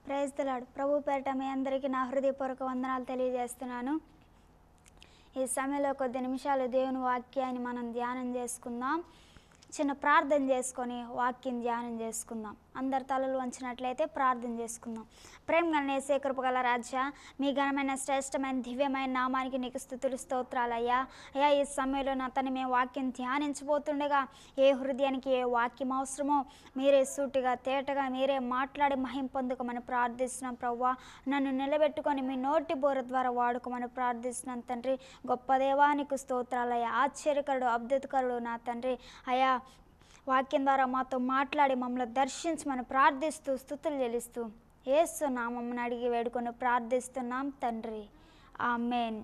praise దలాడు ప్రభు పేరిట మీ అందరికీ నా హృదయపూర్వక వందనాలు తెలియజేస్తున్నాను ఈ సమయంలో కొద్ది నిమిషాలు దేవుని వాక్యాన్ని మనం ధ్యానం చేసుకుందాం చిన్న ప్రార్థన చేసుకొని వాక్యం ధ్యానం చేసుకుందాం అందరి తలలు వంచినట్లయితే ప్రార్థన చేసుకుందాం ప్రేమ గణేసే కృపగల రాజా మీ ఘనమైన శ్రేష్టమైన దివ్యమైన నామానికి నీకు స్థుతులు స్తోత్రాలయ్యా అయ్యా ఈ సమయంలో నా తను మేము వాక్యం ధ్యానించబోతుండగా ఏ హృదయానికి ఏ వాక్యం అవసరమో మీరే సూటిగా తేటగా మీరే మాట్లాడి మహిం పొందుకోమని ప్రార్థిస్తున్నాం ప్రవ్వా నన్ను నిలబెట్టుకొని మీ నోటి బోర ద్వారా వాడుకోమని ప్రార్థిస్తున్నాం తండ్రి గొప్ప దేవానికి స్తోత్రాలయ్యా ఆశ్చర్యకరుడు అద్భుతకరుడు నా తండ్రి అయా వాక్యం ద్వారా మాతో మాట్లాడి మమ్మల్ని దర్శించమని ప్రార్థిస్తూ స్థుతులు చెల్లిస్తూ ఏసు నామమ్మని అడిగి వేడుకొని ప్రార్థిస్తున్నాం తండ్రి ఆమెన్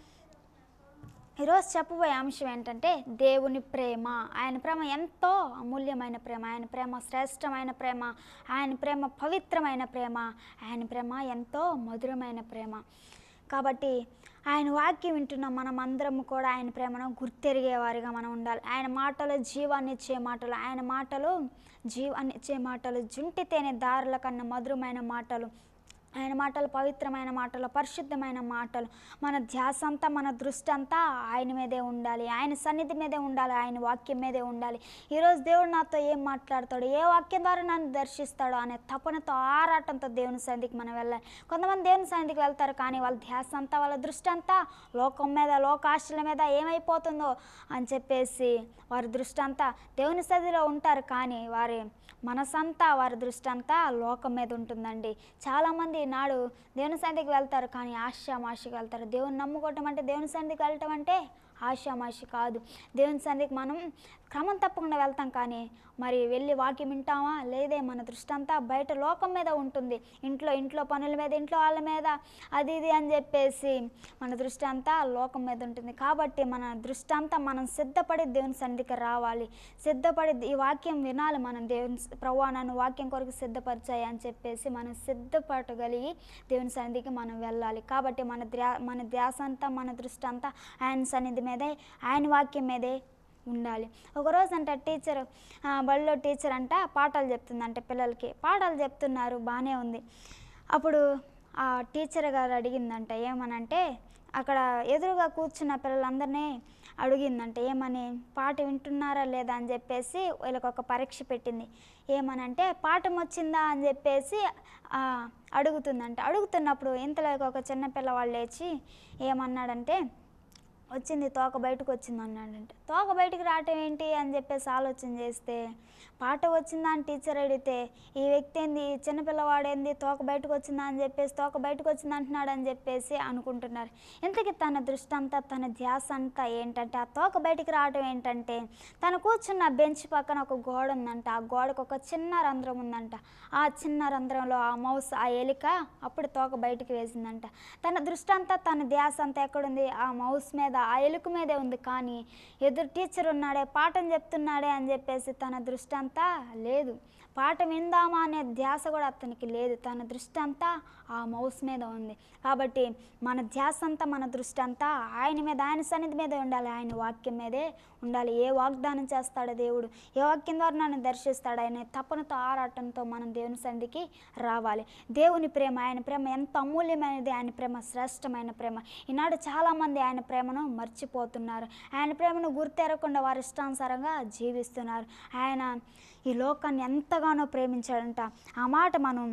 ఈరోజు చెప్పబోయే అంశం ఏంటంటే దేవుని ప్రేమ ఆయన ప్రేమ ఎంతో అమూల్యమైన ప్రేమ ఆయన ప్రేమ శ్రేష్టమైన ప్రేమ ఆయన ప్రేమ పవిత్రమైన ప్రేమ ఆయన ప్రేమ ఎంతో మధురమైన ప్రేమ కాబట్టి ఆయన వాక్యం వింటున్న మనం అందరం కూడా ఆయన ప్రేమను గుర్తెరిగేవారిగా మనం ఉండాలి ఆయన మాటలు జీవాన్ని ఇచ్చే మాటలు ఆయన మాటలు జీవాన్ని ఇచ్చే మాటలు జుంటి తేనె దారుల కన్నా మధురమైన మాటలు ఆయన మాటలు పవిత్రమైన మాటలు పరిశుద్ధమైన మాటలు మన ధ్యాస అంతా మన దృష్టి అంతా ఆయన మీదే ఉండాలి ఆయన సన్నిధి మీదే ఉండాలి ఆయన వాక్యం మీదే ఉండాలి ఈరోజు దేవుడు నాతో ఏం మాట్లాడతాడు ఏ వాక్యం ద్వారా నన్ను దర్శిస్తాడో అనే తపనతో ఆరాటంతో దేవుని సన్నిధికి మనం వెళ్ళాలి కొంతమంది దేవుని సన్నిధికి వెళ్తారు కానీ వాళ్ళ ధ్యాస అంతా వాళ్ళ దృష్టి అంతా లోకం మీద లోకాశల మీద ఏమైపోతుందో అని చెప్పేసి వారి దృష్టి అంతా దేవుని సన్నిధిలో ఉంటారు కానీ వారి మనసంతా వారి దృష్టి అంతా లోకం మీద ఉంటుందండి చాలామంది నాడు దేవుని సన్నిధికి వెళ్తారు కానీ ఆశామాషికి వెళ్తారు దేవుని నమ్ముకోవటం అంటే దేవుని సన్నిధికి వెళ్ళటం అంటే ఆశామాషి కాదు దేవుని సన్నిధికి మనం క్రమం తప్పకుండా వెళ్తాం కానీ మరి వెళ్ళి వాక్యం వింటామా లేదే మన దృష్టి అంతా బయట లోకం మీద ఉంటుంది ఇంట్లో ఇంట్లో పనుల మీద ఇంట్లో వాళ్ళ మీద అది ఇది అని చెప్పేసి మన దృష్టి అంతా లోకం మీద ఉంటుంది కాబట్టి మన దృష్టి అంతా మనం సిద్ధపడి దేవుని సన్నిధికి రావాలి సిద్ధపడి ఈ వాక్యం వినాలి మనం దేవుని ప్రభా నన్ను వాక్యం కొరకు సిద్ధపరిచాయి అని చెప్పేసి మనం సిద్ధపడగలిగి దేవుని సన్నిధికి మనం వెళ్ళాలి కాబట్టి మన ధ్యా మన ధ్యాస అంతా మన దృష్టి అంతా ఆయన సన్నిధి మీదే ఆయన వాక్యం మీదే ఉండాలి ఒకరోజు అంట టీచర్ ఆ, బడిలో టీచర్ అంట పాఠాలు చెప్తుందంట పిల్లలకి పాఠాలు చెప్తున్నారు బాగానే ఉంది అప్పుడు ఆ టీచర్ గారు అడిగిందంట ఏమనంటే అక్కడ ఎదురుగా కూర్చున్న పిల్లలందరినీ అడిగిందంట ఏమని పాట వింటున్నారా లేదా అని చెప్పేసి వీళ్ళకి ఒక పరీక్ష పెట్టింది ఏమనంటే పాఠం వచ్చిందా అని చెప్పేసి ఆ, అడుగుతుందంట అడుగుతున్నప్పుడు ఇంతలోకి ఒక చిన్న పిల్లవాళ్ళు లేచి ఏమన్నాడంటే వచ్చింది తోక బయటకు వచ్చింది అన్నాడంట తోక బయటికి రావటం ఏంటి అని చెప్పేసి ఆలోచన చేస్తే పాట వచ్చిందా అని టీచర్ అడిగితే ఈ వ్యక్తి ఏంది ఈ చిన్నపిల్లవాడేంది తోక బయటకు వచ్చిందా అని చెప్పేసి తోక బయటకు వచ్చింది అంటున్నాడు అని చెప్పేసి అనుకుంటున్నారు ఇంతకీ తన దృష్టి అంతా తన ధ్యాస అంతా ఏంటంటే ఆ తోక బయటికి రావటం ఏంటంటే తను కూర్చున్న బెంచ్ పక్కన ఒక గోడ ఉందంట ఆ గోడకు ఒక చిన్న రంధ్రం ఉందంట ఆ చిన్న రంధ్రంలో ఆ మౌస్ ఆ ఎలిక అప్పుడు తోక బయటికి వేసిందంట తన దృష్టి అంతా తన ధ్యాస అంతా ఎక్కడుంది ఆ మౌస్ మీద ఆ ఎలుక మీదే ఉంది కానీ ఎదురు టీచర్ ఉన్నాడే పాఠం చెప్తున్నాడే అని చెప్పేసి తన దృష్టి అంతా లేదు పాఠం విందామా అనే ధ్యాస కూడా అతనికి లేదు తన దృష్టి అంతా ఆ మౌస్ మీద ఉంది కాబట్టి మన ధ్యాస అంతా మన దృష్టి అంతా ఆయన మీద ఆయన సన్నిధి మీదే ఉండాలి ఆయన వాక్యం మీదే ఉండాలి ఏ వాగ్దానం చేస్తాడో దేవుడు ఏ వాక్యం ద్వారా నన్ను దర్శిస్తాడు ఆయన తపనతో ఆరాటంతో మనం దేవుని సన్నిధికి రావాలి దేవుని ప్రేమ ఆయన ప్రేమ ఎంత అమూల్యమైనది ఆయన ప్రేమ శ్రేష్టమైన ప్రేమ ఈనాడు చాలామంది ఆయన ప్రేమను మర్చిపోతున్నారు ఆయన ప్రేమను గుర్తెరగకుండా వారి ఇష్టానుసారంగా జీవిస్తున్నారు ఆయన ఈ లోకాన్ని ఎంతగానో ప్రేమించాడంట ఆ మాట మనం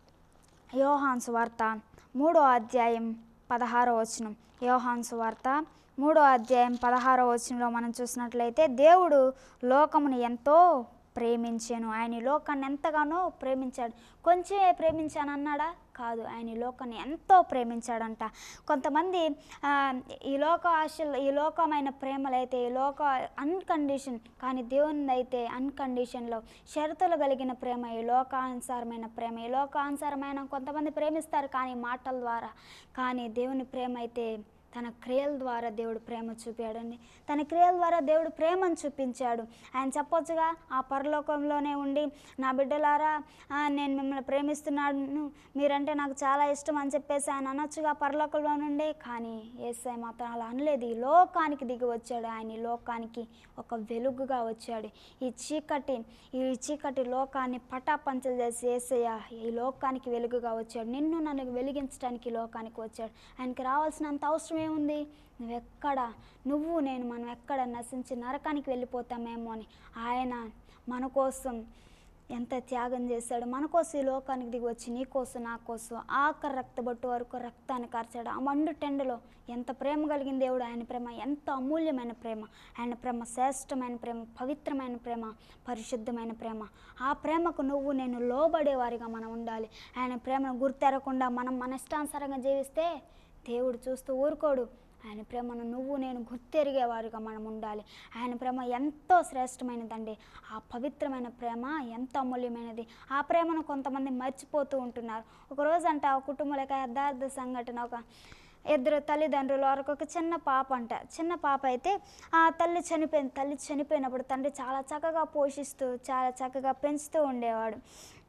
యోహాన్స్ వార్త మూడో అధ్యాయం పదహారో వచనం యోహాన్స్ వార్త మూడో అధ్యాయం పదహారో వచనంలో మనం చూసినట్లయితే దేవుడు లోకమును ఎంతో ప్రేమించాను ఆయన ఈ లోకాన్ని ఎంతగానో ప్రేమించాడు కొంచెమే ప్రేమించాను అన్నాడా కాదు ఆయన ఈ లోకాన్ని ఎంతో ప్రేమించాడంట కొంతమంది ఆ, ఈ లోక ఆశలు ఈ లోకమైన ప్రేమలైతే ఈ లోక అన్కండిషన్ కానీ దేవుని అయితే అన్కండిషన్లో షరతులు కలిగిన ప్రేమ ఈ లోకానుసారమైన ప్రేమ ఈ లోకానుసారమైన కొంతమంది ప్రేమిస్తారు కానీ మాటల ద్వారా కానీ దేవుని ప్రేమ అయితే తన క్రియల ద్వారా దేవుడు ప్రేమ చూపాడండి తన క్రియల ద్వారా దేవుడు ప్రేమను చూపించాడు ఆయన చెప్పొచ్చుగా ఆ పరలోకంలోనే ఉండి నా బిడ్డలారా ఆ, నేను మిమ్మల్ని ప్రేమిస్తున్నాను మీరంటే నాకు చాలా ఇష్టం అని చెప్పేసి ఆయన అనొచ్చుగా పరలోకంలో నుండే కానీ ఏసై మాత్రం అలా అనలేదు ఈ లోకానికి దిగి వచ్చాడు ఆయన ఈ లోకానికి ఒక వెలుగుగా వచ్చాడు ఈ చీకటి ఈ చీకటి లోకాన్ని పటాపంచలు చేసి ఏసయ్య ఈ లోకానికి వెలుగుగా వచ్చాడు నిన్ను నన్ను వెలిగించడానికి ఈ లోకానికి వచ్చాడు ఆయనకి రావాల్సినంత అవసరం ఏముంది నువ్వెక్కడ నువ్వు నేను మనం ఎక్కడ నశించి నరకానికి వెళ్ళిపోతామేమో అని ఆయన మన కోసం ఎంత త్యాగం చేశాడు మన కోసం ఈ లోకానికి దిగి వచ్చి నీ కోసం నా కోసం ఆఖరి రక్తబొట్టు వరకు రక్తాన్ని కార్చాడు ఆ మండు టెండలో ఎంత ప్రేమ కలిగిన దేవుడు ఆయన ప్రేమ ఎంత అమూల్యమైన ప్రేమ ఆయన ప్రేమ శ్రేష్టమైన ప్రేమ పవిత్రమైన ప్రేమ పరిశుద్ధమైన ప్రేమ ఆ ప్రేమకు నువ్వు నేను లోబడేవారిగా మనం ఉండాలి ఆయన ప్రేమను గుర్తెరకుండా మనం మన ఇష్టానుసారంగా జీవిస్తే దేవుడు చూస్తూ ఊరుకోడు ఆయన ప్రేమను నువ్వు నేను గుర్తెరిగేవారుగా మనం ఉండాలి ఆయన ప్రేమ ఎంతో శ్రేష్టమైనదండి ఆ పవిత్రమైన ప్రేమ ఎంత అమూల్యమైనది ఆ ప్రేమను కొంతమంది మర్చిపోతూ ఉంటున్నారు ఒకరోజు అంట ఆ కుటుంబంలో ఒక యథార్థ సంఘటన ఒక ఇద్దరు తల్లిదండ్రులు వారికి ఒక చిన్న పాప అంట చిన్న పాప అయితే ఆ తల్లి చనిపోయింది తల్లి చనిపోయినప్పుడు తండ్రి చాలా చక్కగా పోషిస్తూ చాలా చక్కగా పెంచుతూ ఉండేవాడు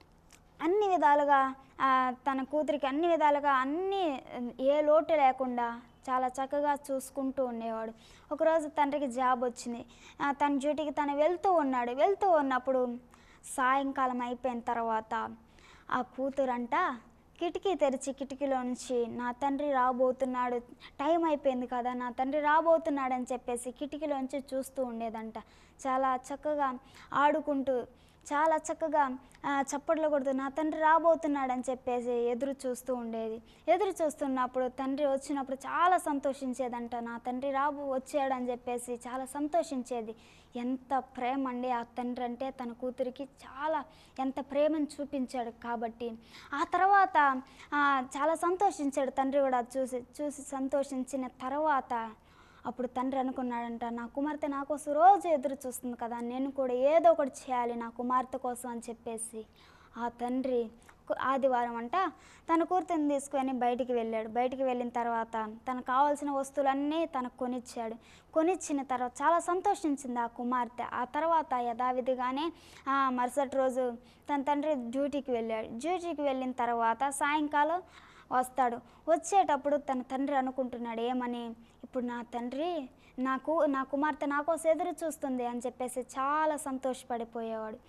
అన్ని విధాలుగా ఆ, తన కూతురికి అన్ని విధాలుగా అన్ని ఏ లోటు లేకుండా చాలా చక్కగా చూసుకుంటూ ఉండేవాడు ఒకరోజు తండ్రికి జాబ్ వచ్చింది ఆ, తన డ్యూటీకి తను వెళ్తూ ఉన్నాడు వెళ్తూ ఉన్నప్పుడు సాయంకాలం అయిపోయిన తర్వాత ఆ కూతురంట కిటికీ తెరిచి కిటికీలో నుంచి నా తండ్రి రాబోతున్నాడు టైం అయిపోయింది కదా నా తండ్రి రాబోతున్నాడు అని చెప్పేసి కిటికీలోంచి చూస్తూ ఉండేదంట చాలా చక్కగా ఆడుకుంటూ చాలా చక్కగా ఆ, చప్పట్లు కొడుతూ నా తండ్రి రాబోతున్నాడు అని చెప్పేసి ఎదురు చూస్తూ ఉండేది ఎదురు చూస్తున్నప్పుడు తండ్రి వచ్చినప్పుడు చాలా సంతోషించేదంట నా తండ్రి రాబో వచ్చాడని చెప్పేసి చాలా సంతోషించేది ఎంత ప్రేమ అండి ఆ తండ్రి అంటే తన కూతురికి చాలా ఎంత ప్రేమను చూపించాడు కాబట్టి ఆ తర్వాత ఆ, చాలా సంతోషించాడు తండ్రి కూడా చూసి చూసి సంతోషించిన తర్వాత అప్పుడు తండ్రి అనుకున్నాడంట నా కుమార్తె నా కోసం రోజు ఎదురు చూస్తుంది కదా నేను కూడా ఏదో ఒకటి చేయాలి నా కుమార్తె కోసం అని చెప్పేసి ఆ తండ్రి కు- ఆదివారం అంట తన కూతురిని తీసుకొని బయటికి వెళ్ళాడు బయటికి వెళ్ళిన తర్వాత తనకు కావాల్సిన వస్తువులన్నీ తనకు కొనిచ్చాడు కొనిచ్చిన తర్వాత చాలా సంతోషించింది ఆ కుమార్తె ఆ తర్వాత యథావిధిగానే ఆ మరుసటి రోజు తన తండ్రి డ్యూటీకి వెళ్ళాడు డ్యూటీకి వెళ్ళిన తర్వాత సాయంకాలం వస్తాడు వచ్చేటప్పుడు తన తండ్రి అనుకుంటున్నాడు ఏమని ఇప్పుడు నా తండ్రి నాకు నా కుమార్తె నా కోసం ఎదురు చూస్తుంది అని చెప్పేసి చాలా సంతోషపడిపోయేవాడు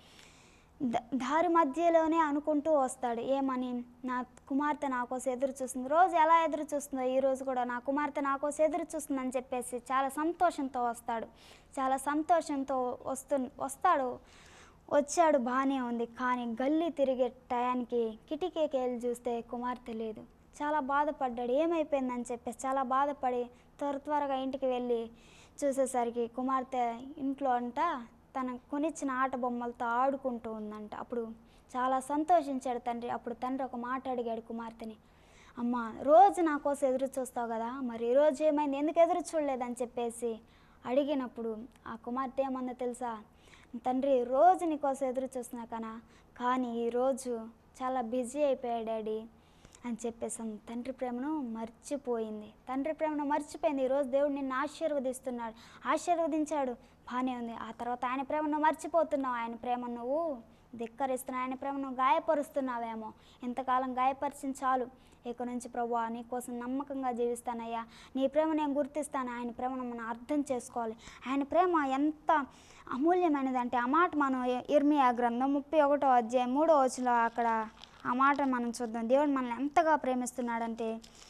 ద- దారి మధ్యలోనే అనుకుంటూ వస్తాడు ఏమని నా కుమార్తె నా కోసం ఎదురు చూస్తుంది రోజు ఎలా ఎదురు చూస్తుందో ఈ రోజు కూడా నా కుమార్తె నా కోసం ఎదురు చూస్తుందని చెప్పేసి చాలా సంతోషంతో వస్తాడు చాలా సంతోషంతో వస్తు వస్తాడు వచ్చాడు బాగానే ఉంది కానీ గల్లీ తిరిగే టయానికి కిటికీకి వెళ్ళి చూస్తే కుమార్తె లేదు చాలా బాధపడ్డాడు ఏమైపోయిందని చెప్పేసి చాలా బాధపడి త్వర త్వరగా ఇంటికి వెళ్ళి చూసేసరికి కుమార్తె ఇంట్లో అంట తన కొనిచ్చిన ఆట బొమ్మలతో ఆడుకుంటూ ఉందంట అప్పుడు చాలా సంతోషించాడు తండ్రి అప్పుడు తండ్రి ఒక మాట అడిగాడు కుమార్తెని అమ్మ రోజు నా కోసం ఎదురు చూస్తావు కదా మరి ఈ రోజు ఏమైంది ఎందుకు ఎదురు చూడలేదని చెప్పేసి అడిగినప్పుడు ఆ కుమార్తె ఏమందో తెలుసా తండ్రి రోజు నీ కోసం ఎదురు చూస్తున్నా కనా కానీ ఈరోజు చాలా బిజీ అయిపోయాడు డాడీ అని చెప్పేసాం తండ్రి ప్రేమను మర్చిపోయింది తండ్రి ప్రేమను మర్చిపోయింది ఈరోజు దేవుడు నిన్ను ఆశీర్వదిస్తున్నాడు ఆశీర్వదించాడు బాగానే ఉంది ఆ తర్వాత ఆయన ప్రేమను మర్చిపోతున్నావు ఆయన ప్రేమ నువ్వు ధిక్కరిస్తున్నావు ఆయన ప్రేమను గాయపరుస్తున్నావేమో ఇంతకాలం గాయపరిచిన చాలు ఇక నుంచి ప్రభు నీ కోసం నమ్మకంగా జీవిస్తానయ్యా నీ ప్రేమ నేను గుర్తిస్తాను ఆయన ప్రేమను మనం అర్థం చేసుకోవాలి ఆయన ప్రేమ ఎంత అమూల్యమైనదంటే ఆ మాట మనం ఇర్మియా గ్రంథం ముప్పై ఒకటో అధ్యాయం మూడో వచ్చులో అక్కడ ఆ మాట మనం చూద్దాం దేవుడు మనల్ని ఎంతగా ప్రేమిస్తున్నాడంటే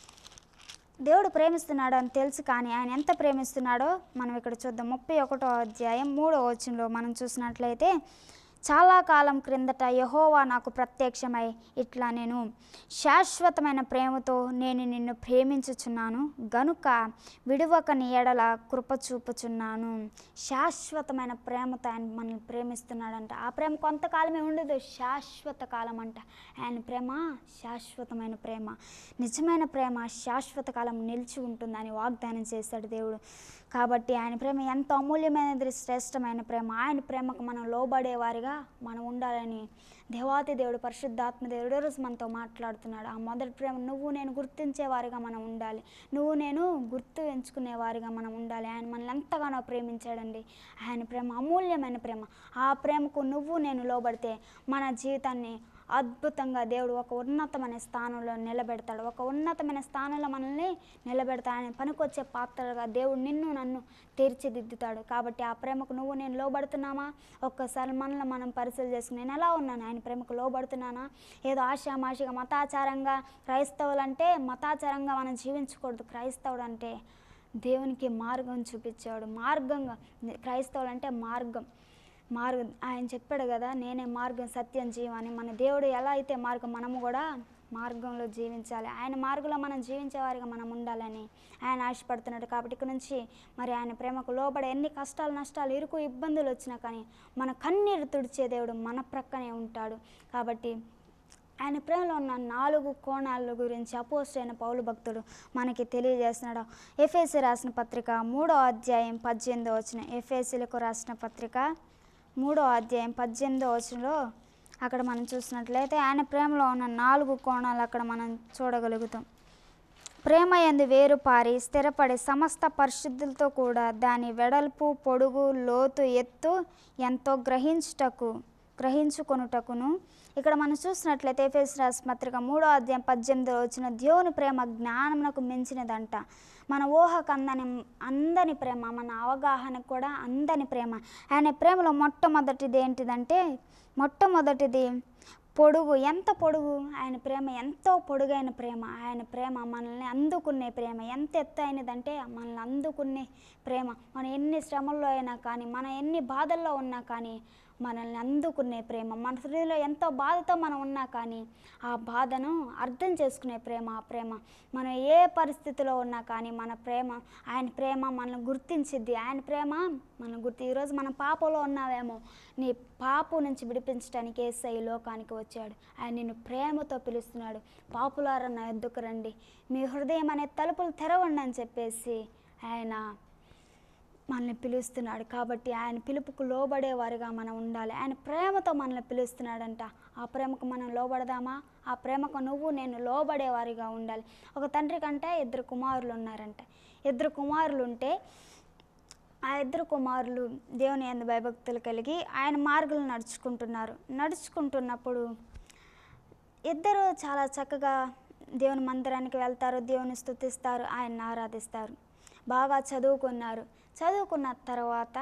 దేవుడు ప్రేమిస్తున్నాడు అని తెలుసు కానీ ఆయన ఎంత ప్రేమిస్తున్నాడో మనం ఇక్కడ చూద్దాం ముప్పై ఒకటో అధ్యాయం మూడో వచనంలో మనం చూసినట్లయితే చాలా కాలం క్రిందట యహోవా నాకు ప్రత్యక్షమై ఇట్లా నేను శాశ్వతమైన ప్రేమతో నేను నిన్ను ప్రేమించుచున్నాను గనుక విడువక నీ ఎడల కృప చూపుచున్నాను శాశ్వతమైన ప్రేమతో ఆయన మనల్ని ప్రేమిస్తున్నాడంట ఆ ప్రేమ కొంతకాలమే ఉండదు శాశ్వత కాలం అంట ఆయన ప్రేమ శాశ్వతమైన ప్రేమ నిజమైన ప్రేమ శాశ్వత కాలం నిలిచి ఉంటుందని వాగ్దానం చేశాడు దేవుడు కాబట్టి ఆయన ప్రేమ ఎంతో అమూల్యమైనది శ్రేష్టమైన ప్రేమ ఆయన ప్రేమకు మనం లోబడే వారిగా వారిగా మనం ఉండాలని దేవాతి దేవుడు పరిశుద్ధాత్మ దేవుడు ఈ రోజు మనతో మాట్లాడుతున్నాడు ఆ మొదటి ప్రేమ నువ్వు నేను గుర్తించే వారిగా మనం ఉండాలి నువ్వు నేను గుర్తు ఎంచుకునే వారిగా మనం ఉండాలి ఆయన మనల్ని ఎంతగానో ప్రేమించాడండి ఆయన ప్రేమ అమూల్యమైన ప్రేమ ఆ ప్రేమకు నువ్వు నేను లోబడితే మన జీవితాన్ని అద్భుతంగా దేవుడు ఒక ఉన్నతమైన స్థానంలో నిలబెడతాడు ఒక ఉన్నతమైన స్థానంలో మనల్ని నిలబెడతాడు ఆయన పనికొచ్చే పాత్రలుగా దేవుడు నిన్ను నన్ను తీర్చిదిద్దుతాడు కాబట్టి ఆ ప్రేమకు నువ్వు నేను లోబడుతున్నామా ఒక్కసారి మనల్ని మనం పరిశీలి చేసుకుని నేను ఎలా ఉన్నాను ఆయన ప్రేమకు లోబడుతున్నానా ఏదో ఆశామాషిగా మతాచారంగా క్రైస్తవులు అంటే మతాచారంగా మనం జీవించకూడదు క్రైస్తవుడు అంటే దేవునికి మార్గం చూపించేవాడు మార్గంగా క్రైస్తవులు అంటే మార్గం మార్గం ఆయన చెప్పాడు కదా నేనే మార్గం సత్యం జీవం అని మన దేవుడు ఎలా అయితే మార్గం మనము కూడా మార్గంలో జీవించాలి ఆయన మార్గంలో మనం జీవించేవారిగా మనం ఉండాలని ఆయన ఆశపడుతున్నాడు కాబట్టి ఇక్కడ నుంచి మరి ఆయన ప్రేమకు లోబడే ఎన్ని కష్టాలు నష్టాలు ఇరుకు ఇబ్బందులు వచ్చినా కానీ మన కన్నీరు తుడిచే దేవుడు మన ప్రక్కనే ఉంటాడు కాబట్టి ఆయన ప్రేమలో ఉన్న నాలుగు కోణాల గురించి అపోస్ట్ అయిన పౌలు భక్తుడు మనకి తెలియజేస్తున్నాడు ఎఫ్ఎసి రాసిన పత్రిక మూడో అధ్యాయం పద్దెనిమిదో వచ్చిన ఎఫ్ఎసీలకు రాసిన పత్రిక మూడో అధ్యాయం పద్దెనిమిదో వచనంలో అక్కడ మనం చూసినట్లయితే ఆయన ప్రేమలో ఉన్న నాలుగు కోణాలు అక్కడ మనం చూడగలుగుతాం ప్రేమ ఎందు వేరు పారి స్థిరపడి సమస్త పరిశుద్ధులతో కూడా దాని వెడల్పు పొడుగు లోతు ఎత్తు ఎంతో గ్రహించుటకు గ్రహించుకొనుటకును ఇక్కడ మనం చూసినట్లయితే ఎఫెస్ రాసిన పత్రిక మూడో అధ్యాయం పద్దెనిమిదిలో వచ్చిన దేవుని ప్రేమ జ్ఞానమునకు మించినదంట మన ఊహకు అందని అందని ప్రేమ మన అవగాహనకు కూడా అందని ప్రేమ ఆయన ప్రేమలో మొట్టమొదటిది ఏంటిదంటే మొట్టమొదటిది పొడుగు ఎంత పొడుగు ఆయన ప్రేమ ఎంతో పొడుగైన ప్రేమ ఆయన ప్రేమ మనల్ని అందుకునే ప్రేమ ఎంత ఎత్తైనదంటే మనల్ని అందుకునే ప్రేమ మనం ఎన్ని శ్రమల్లో అయినా కానీ మనం ఎన్ని బాధల్లో ఉన్నా కానీ మనల్ని అందుకునే ప్రేమ మన హృదయంలో ఎంతో బాధతో మనం ఉన్నా కానీ ఆ బాధను అర్థం చేసుకునే ప్రేమ ఆ ప్రేమ మనం ఏ పరిస్థితిలో ఉన్నా కానీ మన ప్రేమ ఆయన ప్రేమ మనల్ని గుర్తించిద్ది ఆయన ప్రేమ మనం గుర్తి ఈరోజు మనం పాపలో ఉన్నావేమో నీ పాపు నుంచి విడిపించడానికి ఏసై ఈ లోకానికి వచ్చాడు ఆయన నిన్ను ప్రేమతో పిలుస్తున్నాడు పాపులారా నా ఎద్దుకు రండి మీ హృదయం అనే తలుపులు తెరవండి అని చెప్పేసి ఆయన మనల్ని పిలుస్తున్నాడు కాబట్టి ఆయన పిలుపుకు లోబడేవారుగా మనం ఉండాలి ఆయన ప్రేమతో మనల్ని పిలుస్తున్నాడంట ఆ ప్రేమకు మనం లోబడదామా ఆ ప్రేమకు నువ్వు నేను లోబడేవారిగా ఉండాలి ఒక తండ్రి కంటే ఇద్దరు కుమారులు ఉన్నారంట ఇద్దరు కుమారులు ఉంటే ఆ ఇద్దరు కుమారులు దేవుని ఎందు భయభక్తులు కలిగి ఆయన మార్గంలో నడుచుకుంటున్నారు నడుచుకుంటున్నప్పుడు ఇద్దరు చాలా చక్కగా దేవుని మందిరానికి వెళ్తారు దేవుని స్తుతిస్తారు ఆయన్ని ఆరాధిస్తారు బాగా చదువుకున్నారు చదువుకున్న తర్వాత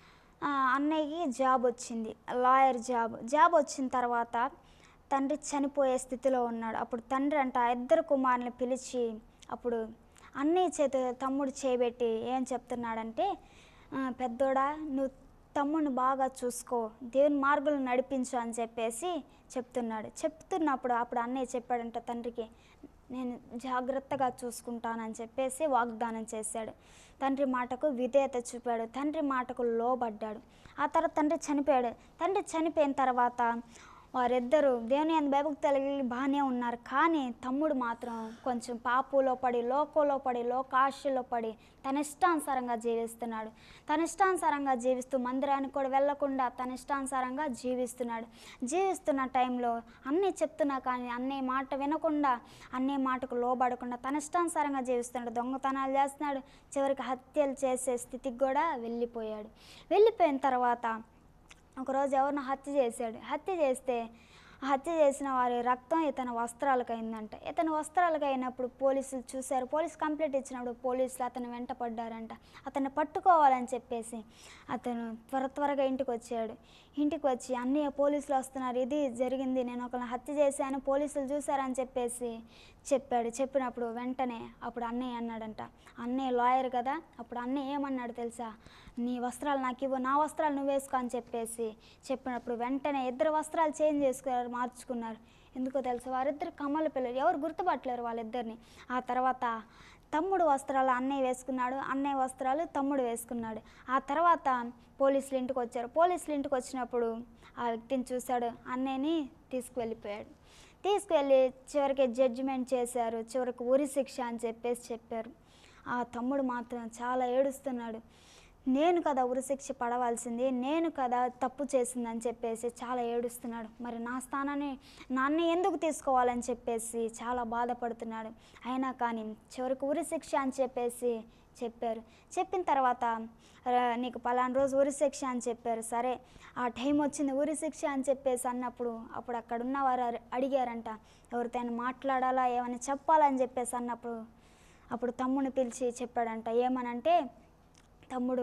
ఆ, అన్నయ్యకి జాబ్ వచ్చింది లాయర్ జాబ్ జాబ్ వచ్చిన తర్వాత తండ్రి చనిపోయే స్థితిలో ఉన్నాడు అప్పుడు తండ్రి అంట ఆ ఇద్దరు కుమారుని పిలిచి అప్పుడు అన్నయ్య చేతి తమ్ముడు చేయబెట్టి ఏం చెప్తున్నాడంటే "ఆ, పెద్దోడా నువ్వు తమ్ముడిని బాగా చూసుకో దేవుని మార్గంలో నడిపించు అని చెప్పేసి చెప్తున్నాడు చెప్తున్నప్పుడు అప్పుడు అన్నయ్య చెప్పాడంట తండ్రికి నేను జాగ్రత్తగా చూసుకుంటానని చెప్పేసి వాగ్దానం చేశాడు తండ్రి మాటకు విధేయత చూపాడు తండ్రి మాటకు లోబడ్డాడు ఆ తర్వాత తండ్రి చనిపోయాడు తండ్రి చనిపోయిన తర్వాత వారిద్దరూ దేవుని అందు భయభక్తులు బాగానే ఉన్నారు కానీ తమ్ముడు మాత్రం కొంచెం పాపులో పడి లోకంలో పడి లోకాశలో పడి తన ఇష్టానుసారంగా జీవిస్తున్నాడు తన ఇష్టానుసారంగా జీవిస్తూ మందిరానికి కూడా వెళ్లకుండా తన ఇష్టానుసారంగా జీవిస్తున్నాడు జీవిస్తున్న టైంలో అన్నీ చెప్తున్నా కానీ అన్నీ మాట వినకుండా అన్నీ మాటకు లోబడకుండా తన ఇష్టానుసారంగా జీవిస్తున్నాడు దొంగతనాలు చేస్తున్నాడు చివరికి హత్యలు చేసే స్థితికి కూడా వెళ్ళిపోయాడు వెళ్ళిపోయిన తర్వాత ఒకరోజు ఎవరినో హత్య చేశాడు హత్య చేస్తే ఆ హత్య చేసిన వారి రక్తం ఇతని వస్త్రాలకు అయిందంట ఇతని వస్త్రాలకు అయినప్పుడు పోలీసులు చూశారు పోలీస్ కంప్లైంట్ ఇచ్చినప్పుడు పోలీసులు అతను వెంట పడ్డారంట అతన్ని పట్టుకోవాలని చెప్పేసి అతను త్వర త్వరగా ఇంటికి వచ్చాడు ఇంటికి వచ్చి అన్నయ్య పోలీసులు వస్తున్నారు ఇది జరిగింది నేను ఒకరిని హత్య చేశాను పోలీసులు చూశారని చెప్పేసి చెప్పాడు చెప్పినప్పుడు వెంటనే అప్పుడు అన్నయ్య అన్నాడంట అన్నయ్య లాయర్ కదా అప్పుడు అన్నయ్య ఏమన్నాడు తెలుసా నీ వస్త్రాలు నాకు ఇవ్వు నా వస్త్రాలు నువ్వు వేసుకో అని చెప్పేసి చెప్పినప్పుడు వెంటనే ఇద్దరు వస్త్రాలు చేంజ్ చేసుకున్నారు మార్చుకున్నారు ఎందుకో తెలుసా వారిద్దరు కమ్మల పిల్లలు ఎవరు గుర్తుపట్టలేరు వాళ్ళిద్దరిని ఆ తర్వాత తమ్ముడు వస్త్రాలు అన్నయ్య వేసుకున్నాడు అన్నయ్య వస్త్రాలు తమ్ముడు వేసుకున్నాడు ఆ తర్వాత పోలీసులు ఇంటికి వచ్చారు పోలీసులు ఇంటికి వచ్చినప్పుడు ఆ వ్యక్తిని చూశాడు అన్నయ్యని తీసుకువెళ్ళిపోయాడు తీసుకువెళ్ళి చివరికి జడ్జిమెంట్ చేశారు చివరికి ఉరి శిక్ష అని చెప్పేసి చెప్పారు ఆ తమ్ముడు మాత్రం చాలా ఏడుస్తున్నాడు నేను కదా ఉరిశిక్ష పడవలసింది నేను కదా తప్పు చేసిందని చెప్పేసి చాలా ఏడుస్తున్నాడు మరి నా స్థానాన్ని నన్ను ఎందుకు తీసుకోవాలని చెప్పేసి చాలా బాధపడుతున్నాడు అయినా కానీ చివరికి ఉరిశిక్ష అని చెప్పేసి చెప్పారు చెప్పిన తర్వాత "రా, నీకు పలానా రోజు ఉరి శిక్ష అని చెప్పారు సరే ఆ టైం వచ్చింది ఉరి శిక్ష అని చెప్పేసి అన్నప్పుడు అప్పుడు అక్కడ ఉన్నవారు అరి- అడిగారంట ఎవరితో మాట్లాడాలా ఏమైనా చెప్పాలని చెప్పేసి అన్నప్పుడు అప్పుడు తమ్ముని పిలిచి చెప్పాడంట ఏమనంటే తమ్ముడు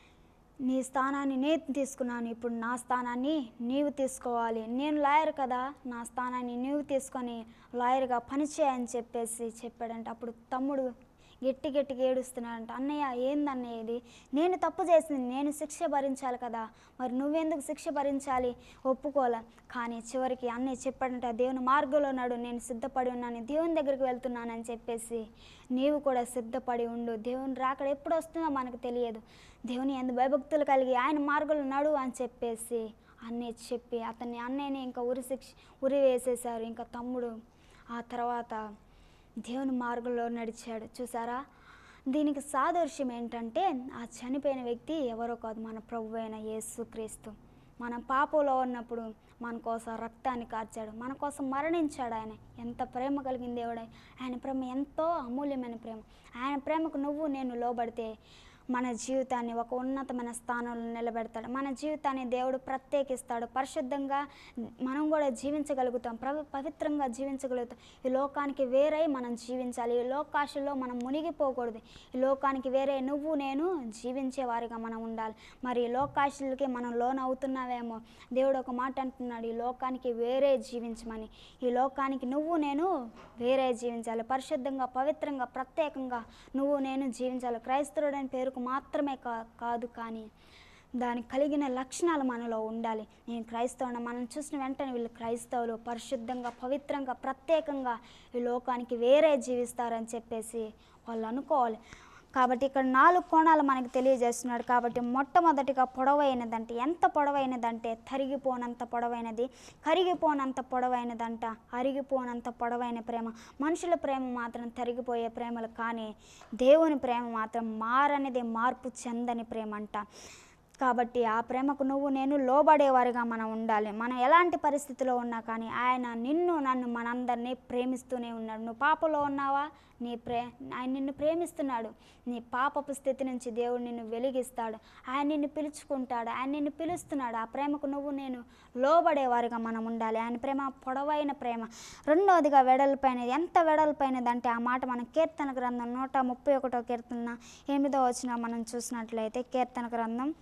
నీ స్థానాన్ని నేను తీసుకున్నాను ఇప్పుడు నా స్థానాన్ని నీవు తీసుకోవాలి నేను లాయర్ కదా నా స్థానాన్ని నీవు తీసుకొని లాయర్గా పనిచేయని చెప్పేసి చెప్పాడంట అప్పుడు తమ్ముడు గట్టి గట్టిగా ఏడుస్తున్నాడంట అన్నయ్య ఏందన్నయ్య ఇది నేను తప్పు చేసింది నేను శిక్ష భరించాలి కదా మరి నువ్వెందుకు శిక్ష భరించాలి ఒప్పుకోలే కానీ చివరికి అన్నయ్య చెప్పాడంట దేవుని మార్గంలో నడు నేను సిద్ధపడి ఉన్నాను దేవుని దగ్గరికి వెళ్తున్నానని చెప్పేసి నీవు కూడా సిద్ధపడి ఉండు దేవుని రాకడ ఎప్పుడు వస్తుందో మనకు తెలియదు దేవుని ఎందు భయభక్తులు కలిగి ఆయన మార్గంలో నడు అని చెప్పేసి అన్నయ్య చెప్పి అతన్ని అన్నయ్యని ఇంకా ఉరి శిక్ష ఉరి వేసేశారు ఇంకా తమ్ముడు ఆ తర్వాత దేవుని మార్గంలో నడిచాడు చూసారా దీనికి సాదృశ్యం ఏంటంటే ఆ చనిపోయిన వ్యక్తి ఎవరో కాదు మన ప్రభు అయిన యేసుక్రీస్తు మన పాపంలో ఉన్నప్పుడు మన కోసం రక్తాన్ని కార్చాడు మన కోసం మరణించాడు ఆయన ఎంత ప్రేమ కలిగిన దేవుడు ఆయన ప్రేమ ఎంతో అమూల్యమైన ప్రేమ ఆయన ప్రేమకు నువ్వు నేను లోబడితే మన జీవితాన్ని ఒక ఉన్నతమైన స్థానంలో నిలబెడతాడు మన జీవితాన్ని దేవుడు ప్రత్యేకిస్తాడు పరిశుద్ధంగా మనం కూడా జీవించగలుగుతాం ప్రవి పవిత్రంగా జీవించగలుగుతాం ఈ లోకానికి వేరై మనం జీవించాలి ఈ లోకాశలో మనం మునిగిపోకూడదు ఈ లోకానికి వేరే నువ్వు నేను జీవించే వారిగా మనం ఉండాలి మరి ఈ లోకాశలకి మనం లోన్ అవుతున్నావేమో దేవుడు ఒక మాట అంటున్నాడు ఈ లోకానికి వేరే జీవించమని ఈ లోకానికి నువ్వు నేను వేరే జీవించాలి పరిశుద్ధంగా పవిత్రంగా ప్రత్యేకంగా నువ్వు నేను జీవించాలి క్రైస్తవుడని పేరుకు మాత్రమే కా కాదు కానీ దానికి కలిగిన లక్షణాలు మనలో ఉండాలి నేను క్రైస్తవుని మనం చూసిన వెంటనే వీళ్ళు క్రైస్తవులు పరిశుద్ధంగా పవిత్రంగా ప్రత్యేకంగా ఈ లోకానికి వేరే జీవిస్తారని చెప్పేసి వాళ్ళు అనుకోవాలి కాబట్టి ఇక్కడ నాలుగు కోణాలు మనకి తెలియజేస్తున్నాడు కాబట్టి మొట్టమొదటిగా పొడవైనదంటే ఎంత పొడవైనదంటే తరిగిపోనంత పొడవైనది కరిగిపోనంత పొడవైనదంట అరిగిపోనంత పొడవైన ప్రేమ మనుషుల ప్రేమ మాత్రం తరిగిపోయే ప్రేమలు కానీ దేవుని ప్రేమ మాత్రం మారనిది మార్పు చెందని ప్రేమ అంట కాబట్టి ఆ ప్రేమకు నువ్వు నేను లోబడేవారిగా మనం ఉండాలి మనం ఎలాంటి పరిస్థితిలో ఉన్నా కానీ ఆయన నిన్ను నన్ను మనందరినీ ప్రేమిస్తూనే ఉన్నాడు నువ్వు పాపలో ఉన్నావా నీ ప్రే ఆయన నిన్ను ప్రేమిస్తున్నాడు నీ పాపపు స్థితి నుంచి దేవుడు నిన్ను వెలిగిస్తాడు ఆయన నిన్ను పిలుచుకుంటాడు ఆయన నిన్ను పిలుస్తున్నాడు ఆ ప్రేమకు నువ్వు నేను లోబడేవారిగా మనం ఉండాలి ఆయన ప్రేమ పొడవైన ప్రేమ రెండవదిగా వెడల్పైనది ఎంత వెడల్పైనది అంటే ఆ మాట మనం కీర్తన గ్రంథం నూట ముప్పై ఒకటో కీర్తన ఎనిమిదో వచ్చిన మనం చూసినట్లయితే కీర్తన గ్రంథం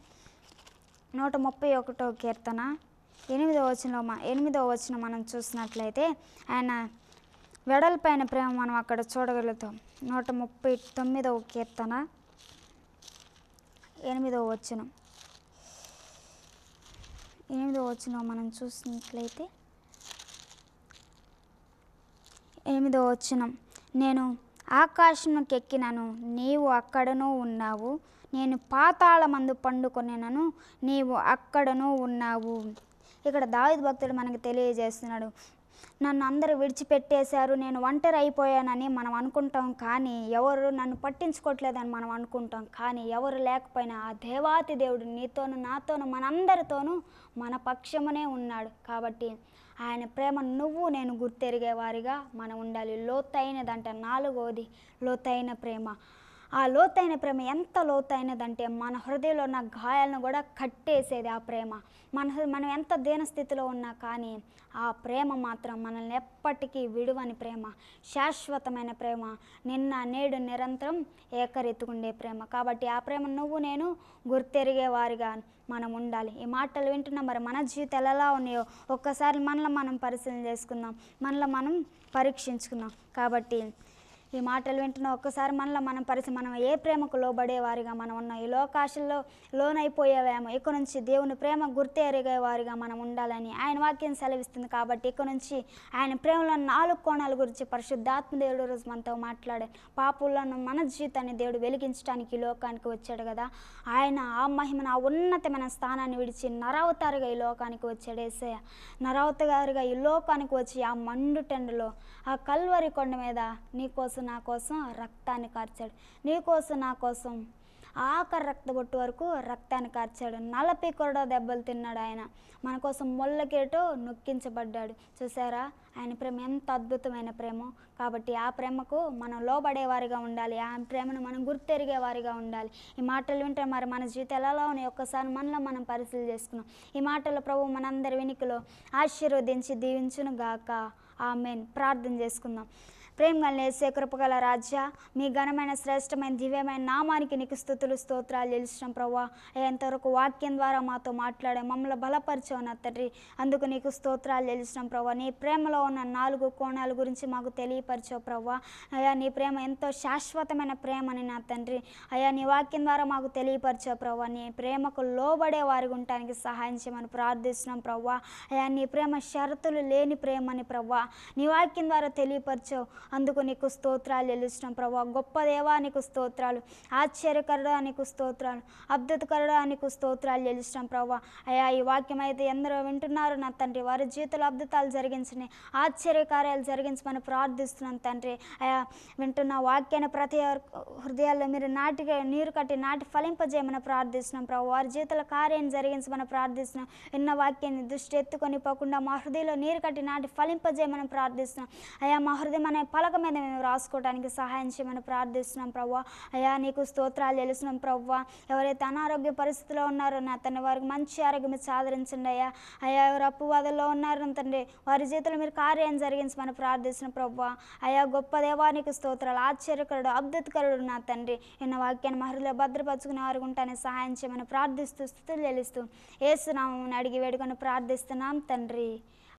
నూట ముప్పై ఒకటో కీర్తన ఎనిమిదో వచనంలో మ ఎనిమిదో వచనం మనం చూసినట్లయితే ఆయన వెడల్పైన ప్రేమ మనం అక్కడ చూడగలుగుతాం నూట ముప్పై తొమ్మిదవ కీర్తన ఎనిమిదవ వచనం ఎనిమిదవ వచనం మనం చూసినట్లయితే ఎనిమిదవ వచనం నేను ఆకాశంకి ఎక్కినను నీవు అక్కడను ఉన్నావు నేను పాతాళమందు పండుకొనినను నీవు అక్కడను ఉన్నావు ఇక్కడ దావిద్ భక్తుడు మనకు తెలియజేస్తున్నాడు నన్ను అందరూ విడిచిపెట్టేశారు నేను ఒంటరి అయిపోయానని మనం అనుకుంటాం కానీ ఎవరు నన్ను పట్టించుకోవట్లేదని మనం అనుకుంటాం కానీ ఎవరు లేకపోయినా ఆ దేవాతి దేవుడు నీతోను నాతోను మనందరితోనూ మన పక్షమునే ఉన్నాడు కాబట్టి ఆయన ప్రేమ నువ్వు నేను గుర్తెరిగే వారిగా మనం ఉండాలి లోతైనదంట నాలుగోది లోతైన ప్రేమ ఆ లోతైన ప్రేమ ఎంత లోతైనదంటే మన హృదయంలో ఉన్న గాయాలను కూడా కట్టేసేది ఆ ప్రేమ మన హృ- మనం ఎంత దీనస్థితిలో ఉన్నా కానీ ఆ ప్రేమ మాత్రం మనల్ని ఎప్పటికీ విడువని ప్రేమ శాశ్వతమైన ప్రేమ నిన్న నేడు నిరంతరం ఏకరెత్తుకుండే ప్రేమ కాబట్టి ఆ ప్రేమ నువ్వు నేను గుర్తెరిగే వారిగా మనం ఉండాలి ఈ మాటలు వింటున్న మరి మన జీవితాలు ఎలా ఉన్నాయో ఒక్కసారి మనలో మనం పరిశీలన చేసుకుందాం మనలో మనం పరీక్షించుకుందాం కాబట్టి ఈ మాటలు వింటున్న ఒక్కసారి మనలో మనం పరిస్థితి మనం ఏ ప్రేమకు లోబడే వారిగా మనం ఉన్నాం ఈ లోకాశల్లో లోనైపోయేవేమో ఇక నుంచి దేవుని ప్రేమ గుర్తెరిగే వారిగా మనం ఉండాలని ఆయన వాక్యం సెలవిస్తుంది కాబట్టి ఇక నుంచి ఆయన ప్రేమలో నాలుగు కోణాల గురించి పరిశుద్ధాత్మ దేవుడు రోజు మనతో మాట్లాడే పాపుల్లో ఉన్న మన జీవితాన్ని దేవుడు వెలిగించడానికి ఈ లోకానికి వచ్చాడు కదా ఆయన ఆ మహిమను ఆ ఉన్నతమైన స్థానాన్ని విడిచి నరవతారుగా ఈ లోకానికి వచ్చాడు ఏసయ్య నరవతారుగా ఈ లోకానికి వచ్చి ఆ మండు టెండలో ఆ కల్వరి కొండ మీద నీ కోసం నా కోసం రక్తాన్ని కార్చాడు నీ కోసం నా కోసం ఆఖరి రక్తబొట్టు వరకు రక్తాన్ని కార్చాడు నలభై కొరడా దెబ్బలు తిన్నాడు ఆయన మన కోసం మొల్లకేటో నొక్కించబడ్డాడు చూసారా ఆయన ప్రేమ ఎంత అద్భుతమైన ప్రేమ కాబట్టి ఆ ప్రేమకు మనం లోబడేవారిగా ఉండాలి ఆ ప్రేమను మనం గుర్తెరిగే వారిగా ఉండాలి ఈ మాటలు వింటే మరి మన జీవితం ఎలా ఉన్నాయి ఒక్కసారి మనలో మనం పరిశీలన చేసుకున్నాం ఈ మాటలు ప్రభు మనందరి వెనుకలో ఆశీర్వదించి దీవించును గాక ఆమెన్ ప్రార్థన చేసుకుందాం ప్రేమ గల ఏసే కృపగల రాజ్య మీ ఘనమైన శ్రేష్టమైన దివ్యమైన నామానికి నీకు స్థుతులు స్తోత్రాలు చెల్లించడం ప్రభా ఎంతవరకు వాక్యం ద్వారా మాతో మాట్లాడే మమ్మల్ని బలపరిచావు నా తండ్రి అందుకు నీకు స్తోత్రాలు చెల్లించడం ప్రభా నీ ప్రేమలో ఉన్న నాలుగు కోణాల గురించి మాకు తెలియపరిచావు ప్రభా అయ్యా నీ ప్రేమ ఎంతో శాశ్వతమైన ప్రేమని నా తండ్రి అయ్యా నీ వాక్యం ద్వారా మాకు తెలియపరిచావు ప్రభా నీ ప్రేమకు లోబడే వారికి ఉండటానికి సహాయం చేయమని ప్రార్థిస్తున్నాం ప్రభా అయ్యా నీ ప్రేమ షరతులు లేని ప్రేమని ప్రభా నీ వాక్యం ద్వారా తెలియపరిచావు అందుకు నీకు స్తోత్రాలు చెల్లిస్తున్నాం ప్రభా గొప్ప దేవా నీకు స్తోత్రాలు ఆశ్చర్యకరుడా నీకు స్తోత్రాలు అద్భుతకరుడా నీకు స్తోత్రాలు చెల్లిస్తున్నాం ప్రభా అయ్యా ఈ వాక్యం అయితే ఎందరో వింటున్నారు నా తండ్రి వారి జీవితంలో అద్భుతాలు జరిగించని ఆశ్చర్య కార్యాలు జరిగించమని ప్రార్థిస్తున్నాను తండ్రి అయ్యా వింటున్న వాక్యాన్ని ప్రతి ఒక్క హృదయాల్లో మీరు నాటిగా నీరు కట్టి నాటి ఫలింపజేయమని ప్రార్థిస్తున్నాం ప్రభు వారి జీవితంలో కార్యాన్ని జరిగించమని ప్రార్థిస్తున్నాం విన్న వాక్యాన్ని దృష్టి ఎత్తుకొని పోకుండా మా హృదయంలో నీరు కట్టి నాటి ఫలింపజేయమని ప్రార్థిస్తున్నాం అయ్యా మా హృదయం అనే పలక మీద మేము రాసుకోవడానికి సహాయం చేయమని ప్రార్థిస్తున్నాం ప్రభు అయ్యా నీకు స్తోత్రాలు తెలుస్తున్నాం ప్రభు ఎవరైతే అనారోగ్య పరిస్థితిలో ఉన్నారో నా తండ్రి వారికి మంచి ఆరోగ్యం మీరు సాధరించండి అయ్యా అయ్యా ఎవరు అప్పువాదల్లో ఉన్నారో నా తండ్రి వారి జీవితంలో మీరు కార్యం జరిగించమని ప్రార్థిస్తున్నాం ప్రభు అయ్యా గొప్ప దేవానికి స్తోత్రాలు ఆశ్చర్యకరుడు అద్భుతకరుడు నా తండ్రి ఎన్న వాక్యాన్ని మహిళలో భద్రపరుచుకునే వారికి ఉంటానే సహాయం చేయమని ప్రార్థిస్తూ స్థుతులు చెల్లిస్తూ ఏసునామని అడిగి వేడుకొని ప్రార్థిస్తున్నాం తండ్రి